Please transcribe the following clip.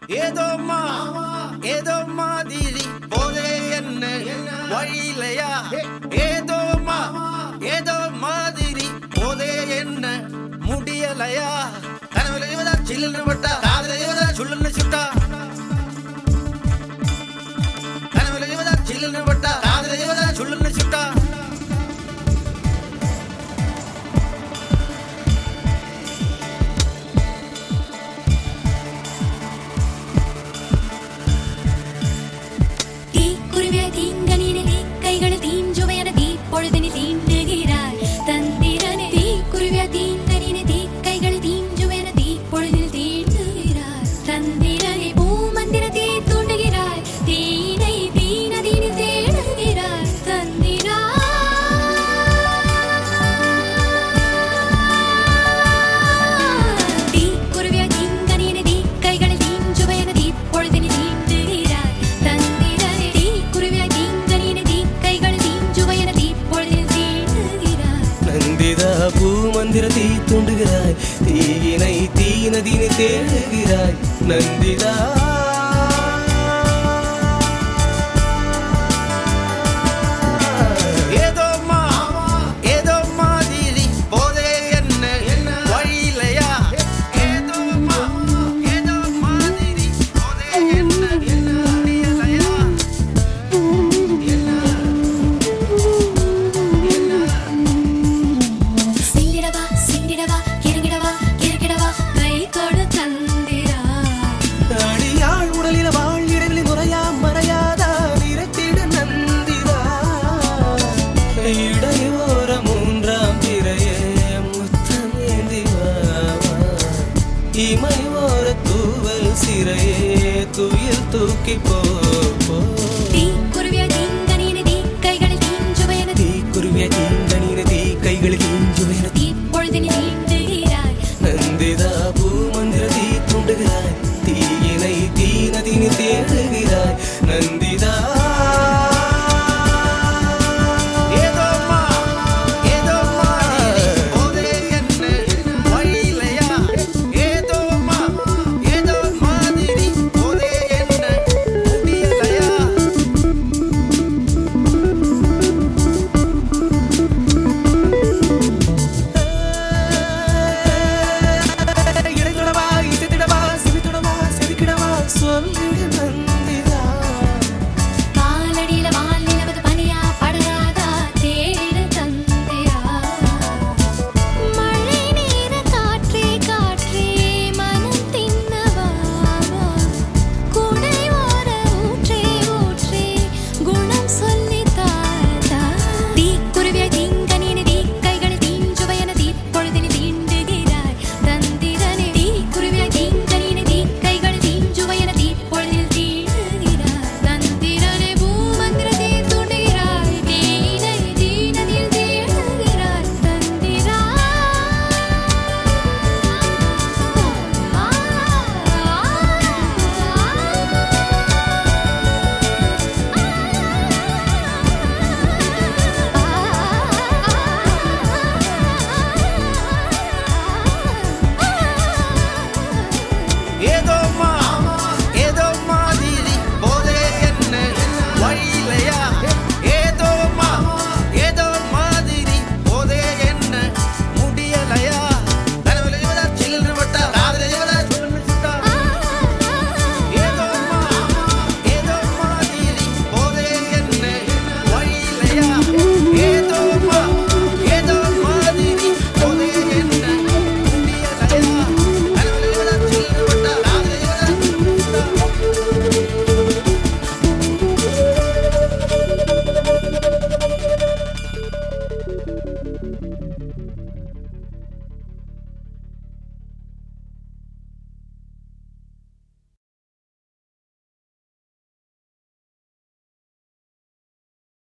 ஏதோ மா ஏதோ மாதிரி போதே என்ன வழியிலையா ஏதோ மா ஏதோ மாதிரி போதே என்ன முடியலையா கனவுல இவதா சில்லுன்னு விட்டா காதல இவதா சுள்ளுன்னு சுட்டா கனவுல இவதா சில்லுன்னு விட்டா காதல இவதா சுள்ளுன்னு சுட்டா തീ കുരുവിയ തീങ്കനീനെ തീ കൈകൾ തീഞ്ചുവയന തീ പൊഴുതിന് തീണ്ടുകിരായ് തന്തിരനെ തീ കുരുവിയ തീങ്കനീനെ തീ കൈകൾ തീഞ്ചുവയന തീ പൊഴുതിന് തീണ്ടുകിരായ് തന്തിരനെ പൂമന്ദിര തീ തൂണ്ടുകിരായ് തീனை തീനദീന് തേടുകിരായ് തന്തിരായ് തീ കുരുവിയ തീങ്കനീനെ തീ കൈകൾ തീഞ്ചുവയന തീ പൊഴുതിന് തീണ്ടുകിരായ് തന്തിരനെ തീ കുരുവിയ തീങ്കനീനെ തീ കൈകൾ തീഞ്ചുവയന തീ പൊഴുതിന് തീണ്ടുകിരായ് நந்திதா பூமந்திர தீ தூண்டுகிறாய் தீயினை தீ நதினை தேடுகிறாய் நந்திதா ஏதோ மா ஏதோ மாதிரி போதே என்ன வழியிலையா ஏதோ மா ஏதோ மாதிரி போதே என்ன முடியலையா சிந்திடவா சிந்திடவா இறங்கிடவா இறங்கிடவா கை கொடு தந்திரா அடியாள் உடலில வாழ் இடங்களில் முறையா மறையாதா நிறத்திடு நந்திதா இடையோர மூன்றாம் திரையே முத்தமேந்தி வா, வா. இமை ஓர தூவல் சிறையே துயில் தூக்கி போ போ. തീ കുരുവിയ തീങ്കനീനെ തീ കൈകളിൽ തീഞ്ചുവയന தீ குருவிய தீங்கணின தீ கைகளில்